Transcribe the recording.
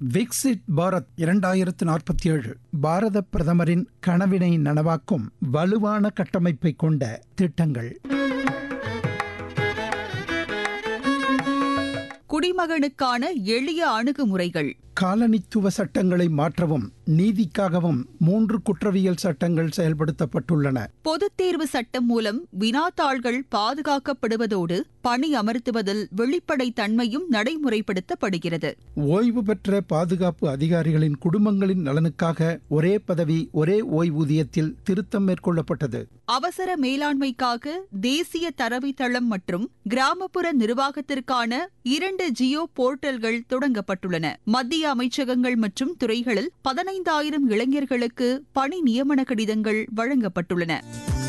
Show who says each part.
Speaker 1: விக்சிட் பாரத் இரண்டாயிரத்து நாற்பத்தி ஏழு பாரத பிரதமரின் கனவினை நனவாக்கும் வலுவான கட்டமைப்பை கொண்ட திட்டங்கள்
Speaker 2: குடிமகனுக்கான எளிய அணுகுமுறைகள்
Speaker 1: காலனித்துவ சட்டங்களை மாற்றவும் நீதிக்காகவும் மூன்று குற்றவியல் சட்டங்கள் செயல்படுத்தப்பட்டுள்ளன
Speaker 2: பொதுத் தேர்வு சட்டம் மூலம் வினாத்தாள்கள் பாதுகாக்கப்படுவதோடு பணி அமர்த்துவதில் வெளிப்படைத் தன்மையும் நடைமுறைப்படுத்தப்படுகிறது
Speaker 1: ஓய்வு பெற்ற பாதுகாப்பு அதிகாரிகளின் குடும்பங்களின் நலனுக்காக ஒரே பதவி ஒரே ஓய்வூதியத்தில் திருத்தம் மேற்கொள்ளப்பட்டது
Speaker 2: அவசர மேலாண்மைக்காக தேசிய தரவுத்தளம் மற்றும் கிராமப்புற நிர்வாகத்திற்கான இரண்டு ஜியோ போர்ட்டல்கள் தொடங்கப்பட்டுள்ளன மத்திய அமைச்சகங்கள் மற்றும் துறைகளில் பதினைந்தாயிரம் இளைஞர்களுக்கு பணி நியமன கடிதங்கள் வழங்கப்பட்டுள்ளன